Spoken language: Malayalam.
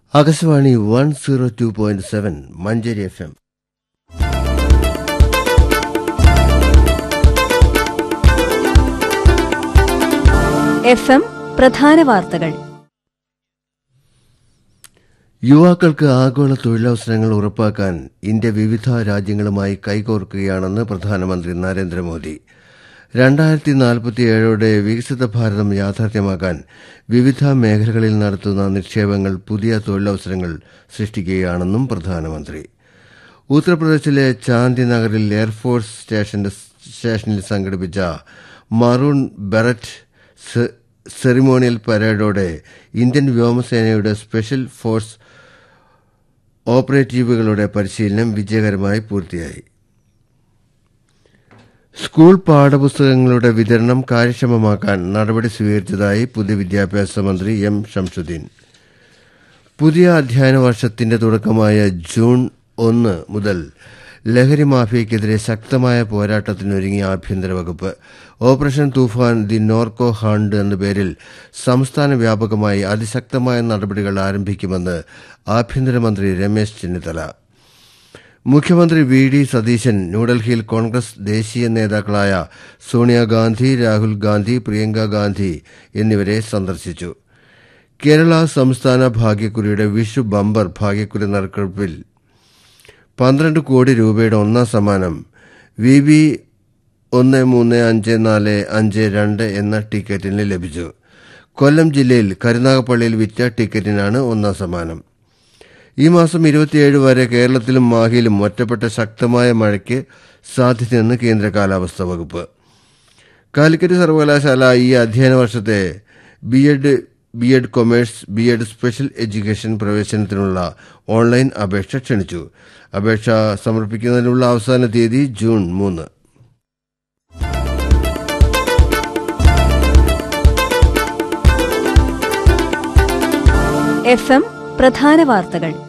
Akashvani one zero two point seven Manjeri F M F M പ്രധാന വാർത്തകൾ യുവാക്കൾക്ക് ആഗോള തൊഴിലവസരങ്ങൾ ഉറപ്പാക്കാൻ ഇന്ത്യ വിവിധ രാജ്യങ്ങളുമായി കൈകോർക്കുകയാണെന്ന് പ്രധാനമന്ത്രി നരേന്ദ്രമോദി രണ്ടായിരത്തി നാൽപ്പത്തിയേഴോടെ വികസിത ഭാരതം യാഥാർത്ഥ്യമാക്കാൻ വിവിധ മേഖലകളിൽ നടത്തുന്ന നിക്ഷേപങ്ങൾ പുതിയ തൊഴിലവസരങ്ങൾ സൃഷ്ടിക്കുകയാണെന്നും പ്രധാനമന്ത്രി ഉത്തർപ്രദേശിലെ ചാന്ദിനഗറിൽ എയർഫോഴ്സ് സ്റ്റേഷന്റെ സ്റ്റേഷനിൽ സംഘടിപ്പിച്ച മറൂൺ ബെററ്റ് സെ- സെറിമോണിയൽ പരേഡോടെ ഇന്ത്യൻ വ്യോമസേനയുടെ സ്പെഷ്യൽ ഫോഴ്സ് ഓപ്പറേറ്റീവുകളുടെ പരിശീലനം വിജയകരമായി പൂർത്തിയായി സ്കൂൾ പാഠപുസ്തകങ്ങളുടെ വിതരണം കാര്യക്ഷമമാക്കാൻ നടപടി സ്വീകരിച്ചതായി പൊതുവിദ്യാഭ്യാസ മന്ത്രി എം ഷംസുദ്ദീൻ പുതിയ അധ്യയന വർഷത്തിന്റെ തുടക്കമായ ജൂൺ ഒന്ന് മുതൽ ലഹരി മാഫിയയ്ക്കെതിരെ ശക്തമായ പോരാട്ടത്തിനൊരുങ്ങിയ ആഭ്യന്തര വകുപ്പ് operation Toofan the narco hunt എന്ന പേരിൽ സംസ്ഥാന വ്യാപകമായി അതിശക്തമായ നടപടികൾ ആരംഭിക്കുമെന്ന് ആഭ്യന്തരമന്ത്രി രമേശ് ചെന്നിത്തല മുഖ്യമന്ത്രി വി ഡി സതീശൻ ന്യൂഡൽഹിയിൽ കോൺഗ്രസ് ദേശീയ നേതാക്കളായ സോണിയാഗാന്ധി രാഹുൽ ഗാന്ധി പ്രിയങ്ക ഗാന്ധി എന്നിവരെ സന്ദർശിച്ചു കേരള സംസ്ഥാന ഭാഗ്യക്കുറിയുടെ വിഷു ബമ്പർ ഭാഗ്യക്കുറി നറുക്കെടുപ്പിൽ പന്ത്രണ്ട് കോടി രൂപയുടെ ഒന്നാം സമ്മാനം വി ബി ഒന്ന് മൂന്ന് അഞ്ച് നാല് അഞ്ച് രണ്ട് എന്ന ടിക്കറ്റിന് ലഭിച്ചു കൊല്ലം ജില്ലയിൽ കരുനാഗപ്പള്ളിയിൽ വിറ്റ ടിക്കറ്റിനാണ് ഒന്നാം സമ്മാനം ഈ മാസം ഇരുപത്തിയേഴ് വരെ കേരളത്തിലും മാഹിയിലും ഒറ്റപ്പെട്ട ശക്തമായ മഴയ്ക്ക് സാധ്യതയെന്ന് കേന്ദ്ര കാലാവസ്ഥാ വകുപ്പ് കാലിക്കറ്റ് സർവകലാശാല ഈ അധ്യയന വർഷത്തെ B Ed B Ed commerce B Ed special education പ്രവേശനത്തിനുള്ള ഓൺലൈൻ അപേക്ഷ ക്ഷണിച്ചു അപേക്ഷ സമർപ്പിക്കുന്നതിനുള്ള അവസാന തീയതി ജൂൺ മൂന്ന് എഫ് എം പ്രധാന വാർത്തകൾ